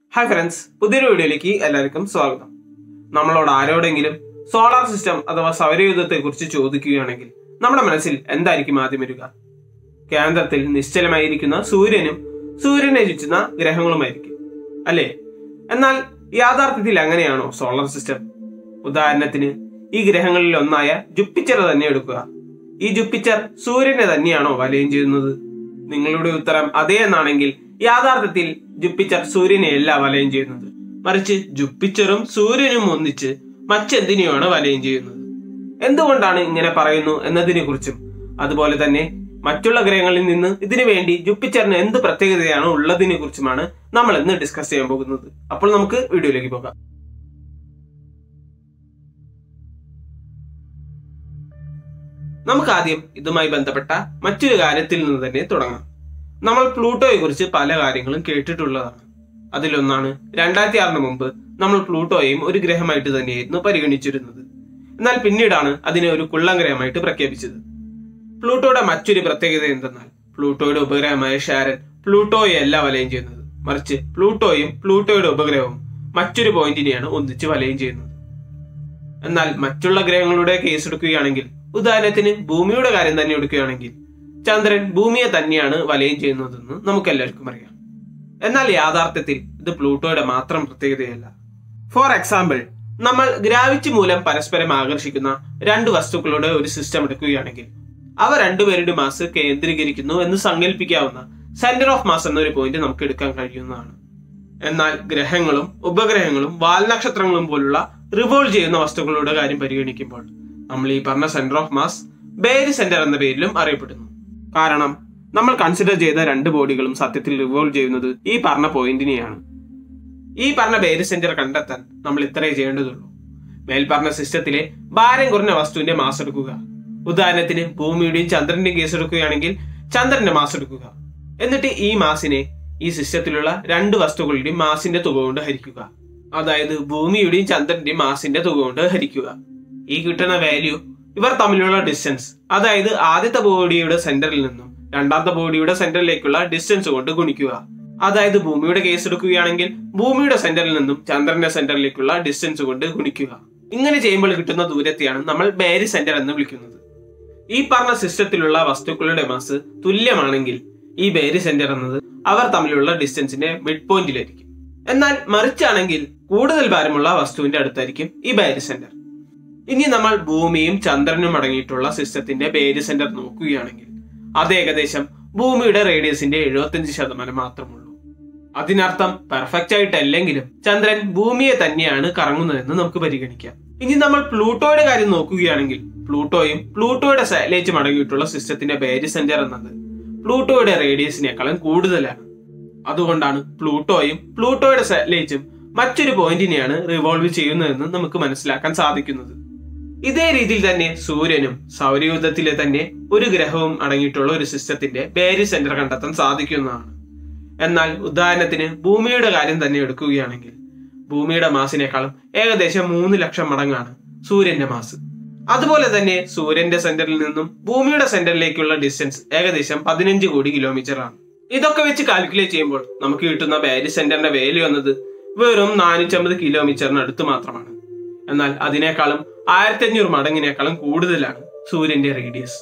hi friends പുതിയൊരു വീഡിയോയിലേക്ക് എല്ലാവർക്കും സ്വാഗതം നമ്മളോട് ആരോടെങ്കിലും സോളാർ സിസ്റ്റം അഥവാ സൗരയൂഥത്തെ കുറിച്ച് ചോദിക്കുകയാണെങ്കിൽ നമ്മുടെ മനസ്സിൽ എന്തായിരിക്കും ആദ്യം വരിക കേന്ദ്രത്തിൽ നിശ്ചലമായിരിക്കുന്ന സൂര്യനും സൂര്യനെ ചുറ്റുന്ന ഗ്രഹങ്ങളുമായിരിക്കും അല്ലേ എന്നാൽ യാഥാർത്ഥ്യത്തിൽ അങ്ങനെയാണോ സോളാർ സിസ്റ്റം ഉദാഹരണത്തിന് ഈ ഗ്രഹങ്ങളിൽ ഒന്നായ ജുപ്പിച്ചർ തന്നെ എടുക്കുക ഈ ജുപ്പിച്ചർ സൂര്യനെ തന്നെയാണോ വലയം ചെയ്യുന്നത് നിങ്ങളുടെ ഉത്തരം അതേ എന്നാണെങ്കിൽ യാഥാർത്ഥ്യത്തിൽ ജുപ്പിച്ചർ സൂര്യനെയല്ല വലയം ചെയ്യുന്നത് മറിച്ച് ജുപ്പിച്ചറും സൂര്യനും ഒന്നിച്ച് മറ്റെന്തിനെയാണ് വലയം ചെയ്യുന്നത് എന്തുകൊണ്ടാണ് ഇങ്ങനെ പറയുന്നു എന്നതിനെ കുറിച്ചും അതുപോലെ തന്നെ മറ്റുള്ള ഗ്രഹങ്ങളിൽ നിന്ന് ഇതിനു വേണ്ടി ജുപ്പിച്ചറിന് എന്ത് പ്രത്യേകതയാണ് ഉള്ളതിനെ കുറിച്ചുമാണ് നമ്മൾ ഇന്ന് ഡിസ്കസ് ചെയ്യാൻ പോകുന്നത് അപ്പോൾ നമുക്ക് വീഡിയോയിലേക്ക് പോകാം നമുക്ക് ആദ്യം ഇതുമായി ബന്ധപ്പെട്ട മറ്റൊരു കാര്യത്തിൽ നിന്ന് തന്നെ തുടങ്ങാം നമ്മൾ പ്ലൂട്ടോയെ കുറിച്ച് പല കാര്യങ്ങളും കേട്ടിട്ടുള്ളതാണ് അതിലൊന്നാണ് രണ്ടായിരത്തി ആറിന് മുമ്പ് നമ്മൾ പ്ലൂട്ടോയെയും ഒരു ഗ്രഹമായിട്ട് തന്നെയായിരുന്നു പരിഗണിച്ചിരുന്നത് എന്നാൽ പിന്നീടാണ് അതിനെ ഒരു കുള്ളൻ ഗ്രഹമായിട്ട് പ്രഖ്യാപിച്ചത് പ്ലൂട്ടോയുടെ മറ്റൊരു പ്രത്യേകത എന്തെന്നാൽ പ്ലൂട്ടോയുടെ ഉപഗ്രഹമായ ഷാരൻ പ്ലൂട്ടോയെ അല്ല വലയം ചെയ്യുന്നത് മറിച്ച് പ്ലൂട്ടോയും പ്ലൂട്ടോയുടെ ഉപഗ്രഹവും മറ്റൊരു പോയിന്റിനെയാണ് ഒന്നിച്ച് വലയം ചെയ്യുന്നത് എന്നാൽ മറ്റുള്ള ഗ്രഹങ്ങളുടെ കേസ് എടുക്കുകയാണെങ്കിൽ ഉദാഹരണത്തിന് ഭൂമിയുടെ കാര്യം തന്നെ എടുക്കുകയാണെങ്കിൽ ചന്ദ്രൻ ഭൂമിയെ തന്നെയാണ് വലയം ചെയ്യുന്നതെന്ന് നമുക്കെല്ലാവർക്കും അറിയാം എന്നാൽ യാഥാർത്ഥ്യത്തിൽ ഇത് പ്ലൂട്ടോയുടെ മാത്രം പ്രത്യേകതയല്ല ഫോർ എക്സാമ്പിൾ നമ്മൾ ഗ്രാവിറ്റി മൂലം പരസ്പരം ആകർഷിക്കുന്ന രണ്ട് വസ്തുക്കളുടെ ഒരു സിസ്റ്റം എടുക്കുകയാണെങ്കിൽ അവ രണ്ടുപേരുടെ മാസ് കേന്ദ്രീകരിക്കുന്നു എന്ന് സങ്കല്പിക്കാവുന്ന സെന്റർ ഓഫ് മാസ് എന്നൊരു പോയിന്റ് നമുക്ക് എടുക്കാൻ കഴിയുന്നതാണ് എന്നാൽ ഗ്രഹങ്ങളും ഉപഗ്രഹങ്ങളും വാൽനക്ഷത്രങ്ങളും പോലുള്ള റിവോൾവ് ചെയ്യുന്ന വസ്തുക്കളുടെ കാര്യം പരിഗണിക്കുമ്പോൾ നമ്മൾ ഈ പറഞ്ഞ centre of mass barycentre എന്ന പേരിലും അറിയപ്പെടുന്നു കാരണം നമ്മൾ കൺസിഡർ ചെയ്ത രണ്ട് ബോഡികളും സത്യത്തിൽ റിവോൾവ് ചെയ്യുന്നത് ഈ പറഞ്ഞ പോയിന്റിനെയാണ് ഈ പറഞ്ഞ ബേരി സെന്റർ കണ്ടെത്താൻ നമ്മൾ ഇത്രേ ചെയ്യേണ്ടതുള്ളൂ മേൽപ്പറഞ്ഞ സിസ്റ്റത്തിലെ ഭാരം കുറഞ്ഞ വസ്തുവിന്റെ മാസ് എടുക്കുക ഉദാഹരണത്തിന് ഭൂമിയുടെയും ചന്ദ്രന്റെയും കേസ് എടുക്കുകയാണെങ്കിൽ ചന്ദ്രന്റെ മാസ് എടുക്കുക എന്നിട്ട് ഈ മാസിനെ ഈ സിസ്റ്റത്തിലുള്ള രണ്ട് വസ്തുക്കളുടെയും മാസിന്റെ തുക കൊണ്ട് ഹരിക്കുക അതായത് ഭൂമിയുടെയും ചന്ദ്രന്റെയും മാസിന്റെ തുക കൊണ്ട് ഹരിക്കുക ഈ കിട്ടുന്ന വാല്യൂ ഇവർ തമ്മിലുള്ള ഡിസ്റ്റൻസ് അതായത് ആദ്യത്തെ ബോഡിയുടെ സെന്ററിൽ നിന്നും രണ്ടാമത്തെ ബോഡിയുടെ സെന്ററിലേക്കുള്ള ഡിസ്റ്റൻസ് കൊണ്ട് ഗുണിക്കുക അതായത് ഭൂമിയുടെ കേസ് എടുക്കുകയാണെങ്കിൽ ഭൂമിയുടെ സെന്ററിൽ നിന്നും ചന്ദ്രന്റെ സെന്ററിലേക്കുള്ള ഡിസ്റ്റൻസ് കൊണ്ട് ഗുണിക്കുക ഇങ്ങനെ ചെയ്യുമ്പോൾ കിട്ടുന്ന ദൂരത്തെയാണ് നമ്മൾ ബേരി സെന്റർ എന്ന് വിളിക്കുന്നത് ഈ പറഞ്ഞ സിസ്റ്റത്തിലുള്ള വസ്തുക്കളുടെ മാസ് തുല്യമാണെങ്കിൽ ഈ ബേരി സെന്റർ എന്നത് അവർ തമ്മിലുള്ള ഡിസ്റ്റൻസിന്റെ മിഡ് പോയിന്റിലായിരിക്കും എന്നാൽ മറിച്ചാണെങ്കിൽ കൂടുതൽ ഭാരമുള്ള വസ്തുവിന്റെ അടുത്തായിരിക്കും ഈ ബേരി സെന്റർ ഇനി നമ്മൾ ഭൂമിയും ചന്ദ്രനും അടങ്ങിയിട്ടുള്ള സിസ്റ്റത്തിന്റെ ബേരി സെന്റർ നോക്കുകയാണെങ്കിൽ അത് ഏകദേശം ഭൂമിയുടെ റേഡിയസിന്റെ എഴുപത്തിയഞ്ച് ശതമാനം മാത്രമുള്ളൂ അതിനർത്ഥം പെർഫെക്റ്റ് ആയിട്ടല്ലെങ്കിലും ചന്ദ്രൻ ഭൂമിയെ തന്നെയാണ് കറങ്ങുന്നതെന്ന് നമുക്ക് പരിഗണിക്കാം ഇനി നമ്മൾ പ്ലൂട്ടോയുടെ കാര്യം നോക്കുകയാണെങ്കിൽ പ്ലൂട്ടോയും പ്ലൂട്ടോയുടെ സാറ്റലൈറ്റും അടങ്ങിയിട്ടുള്ള സിസ്റ്റത്തിന്റെ ബേരി സെന്റർ എന്നത് പ്ലൂട്ടോയുടെ റേഡിയസിനേക്കാളും കൂടുതലാണ് അതുകൊണ്ടാണ് പ്ലൂട്ടോയും പ്ലൂട്ടോയുടെ സാറ്റലൈറ്റും മറ്റൊരു പോയിന്റിനെയാണ് റിവോൾവ് ചെയ്യുന്നതെന്ന് നമുക്ക് മനസ്സിലാക്കാൻ സാധിക്കുന്നത് ഇതേ രീതിയിൽ തന്നെ സൂര്യനും സൗരയൂഥത്തിലെ തന്നെ ഒരു ഗ്രഹവും അടങ്ങിയിട്ടുള്ള ഒരു സിസ്റ്റത്തിന്റെ ബേരി സെന്റർ കണ്ടെത്താൻ സാധിക്കുന്നതാണ് എന്നാൽ ഉദാഹരണത്തിന് ഭൂമിയുടെ കാര്യം തന്നെ എടുക്കുകയാണെങ്കിൽ ഭൂമിയുടെ മാസിനേക്കാളും ഏകദേശം മൂന്ന് ലക്ഷം മടങ്ങാണ് സൂര്യന്റെ മാസ് അതുപോലെ തന്നെ സൂര്യന്റെ സെന്ററിൽ നിന്നും ഭൂമിയുടെ സെന്ററിലേക്കുള്ള ഡിസ്റ്റൻസ് ഏകദേശം പതിനഞ്ച് കോടി കിലോമീറ്റർ ആണ് ഇതൊക്കെ വെച്ച് കാൽക്കുലേറ്റ് ചെയ്യുമ്പോൾ നമുക്ക് കിട്ടുന്ന ബേരി സെന്ററിന്റെ വാല്യൂ എന്നത് വെറും നാനൂറ്റമ്പത് കിലോമീറ്ററിന് അടുത്ത് മാത്രമാണ് എന്നാൽ അതിനേക്കാളും ആയിരത്തി അഞ്ഞൂറ് മടങ്ങിനേക്കാളും കൂടുതലാണ് സൂര്യന്റെ റേഡിയസ്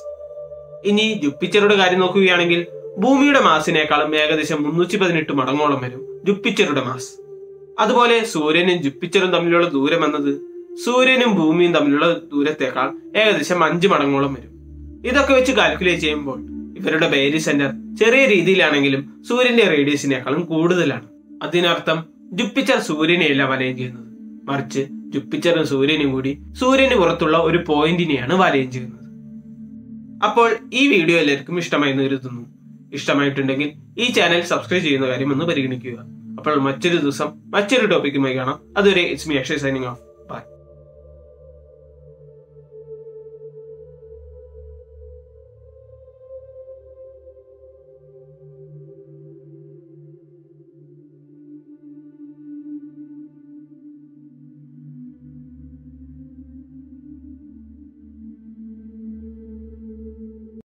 ഇനി ജുപ്പിച്ചറുടെ കാര്യം നോക്കുകയാണെങ്കിൽ ഭൂമിയുടെ മാസിനേക്കാളും ഏകദേശം മുന്നൂറ്റി പതിനെട്ട് മടങ്ങോളം വരും ജുപ്പിച്ചറുടെ മാസ് അതുപോലെ സൂര്യനും ജുപ്പിച്ചറും തമ്മിലുള്ള ദൂരം എന്നത് സൂര്യനും ഭൂമിയും തമ്മിലുള്ള ദൂരത്തേക്കാൾ ഏകദേശം അഞ്ച് മടങ്ങോളം വരും ഇതൊക്കെ വെച്ച് കാൽക്കുലേറ്റ് ചെയ്യുമ്പോൾ ഇവരുടെ ബേരി സെന്റർ ചെറിയ രീതിയിലാണെങ്കിലും സൂര്യന്റെ റേഡിയസിനേക്കാളും കൂടുതലാണ് അതിനർത്ഥം ജുപ്പിച്ചർ സൂര്യനെയല്ല വലയം ചെയ്യുന്നത് മറിച്ച് ജുപ്പിച്ചറും സൂര്യനും കൂടി സൂര്യന് പുറത്തുള്ള ഒരു പോയിന്റിനെയാണ് വലയം ചെയ്യുന്നത് അപ്പോൾ ഈ വീഡിയോ എല്ലാവർക്കും ഇഷ്ടമായി എന്ന് കരുതുന്നു ഇഷ്ടമായിട്ടുണ്ടെങ്കിൽ ഈ ചാനൽ സബ്സ്ക്രൈബ് ചെയ്യുന്ന കാര്യം ഒന്ന് പരിഗണിക്കുക അപ്പോൾ മറ്റൊരു ദിവസം മറ്റൊരു ടോപ്പിക്കുമായി കാണാം അതുവരെ it's me Akshay signing of